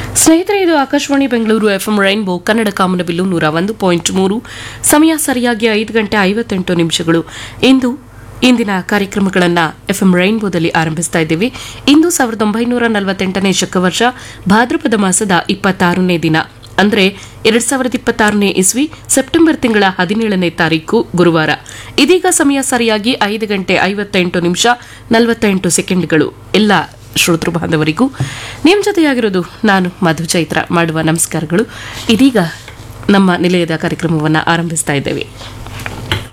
ಸ್ನೇಹಿತರೆ ಇದು Akashvani Bengaluru FM rainbow Kannada Kamanabillu ನೂರ ಒಂದು ಪಾಯಿಂಟ್ ಮೂರು ಸಮಯ ಸರಿಯಾಗಿ ಐದು ಗಂಟೆ ಐವತ್ತೆಂಟು ನಿಮಿಷಗಳು ಇಂದು ಇಂದಿನ ಕಾರ್ಯಕ್ರಮಗಳನ್ನು ಎಫ್ಎಂ ರೈನ್ಬೋದಲ್ಲಿ ಆರಂಭಿಸ್ತಾ ಇದ್ದೀವಿ ಇಂದು ಸಾವಿರದ ಒಂಬೈನೂರ ನಲವತ್ತೆಂಟನೇ ಶಕವರ್ಷ ಭಾದ್ರಪದ ಮಾಸದ ಇಪ್ಪತ್ತಾರನೇ ದಿನ ಅಂದ್ರೆ ಎರಡ್ ಸಾವಿರದ ಇಪ್ಪತ್ತಾರನೇ ಇಸ್ವಿ ಸೆಪ್ಟೆಂಬರ್ ತಿಂಗಳ ಹದಿನೇಳನೇ ತಾರೀಕು ಗುರುವಾರ ಇದೀಗ ಸಮಯ ಸರಿಯಾಗಿ ಐದು ಗಂಟೆ ಐವತ್ತೆಂಟು ನಿಮಿಷ ನಲವತ್ತೆಂಟು ಸೆಕೆಂಡ್ಗಳು ಎಲ್ಲ ಶ್ರೋತೃ ಬಾಂಧವರಿಗೂ ನಿಮ್ಮ ಜೊತೆಯಾಗಿರೋದು ನಾನು ಮಧು ಚೈತ್ರ ಮಾಡುವ ನಮಸ್ಕಾರಗಳು ಇದೀಗ ನಮ್ಮ ನಿಲಯದ ಕಾರ್ಯಕ್ರಮವನ್ನು ಆರಂಭಿಸ್ತಾ ಇದ್ದೇವೆ